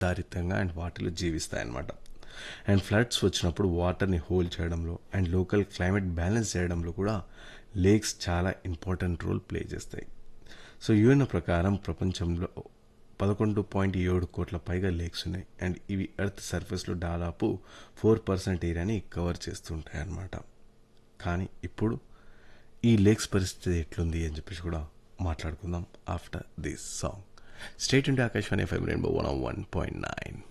ఆధారితంగా and వాటిలో జీవిస్తాయి అన్నమాట and floods వచ్చినప్పుడు వాటర్ని హోల్డ్ చేయడంలో అండ్ లోకల్ క్లైమేట్ బ్యాలెన్స్ చేయడంలో కూడా లేక్స్ చాలా ఇంపార్టెంట్ రోల్ ప్లే చేస్తాయి సో యుఎన్ ప్రకారం ప్రపంచంలో పదకొండు పాయింట్ ఏడు కోట్ల పైగా లేక్స్ ఉన్నాయి అండ్ ఇవి ఎర్త్ సర్ఫేస్లో దాదాపు ఫోర్ పర్సెంట్ ఏరియాని కవర్ చేస్తుంటాయి అన్నమాట కానీ ఇప్పుడు ఈ లేక్స్ పరిస్థితి ఎట్లుంది అని చెప్పేసి కూడా మాట్లాడుకుందాం ఆఫ్టర్ దిస్ సాంగ్ స్టేట్ ఇండి Akashvani FM rainbow one one point nine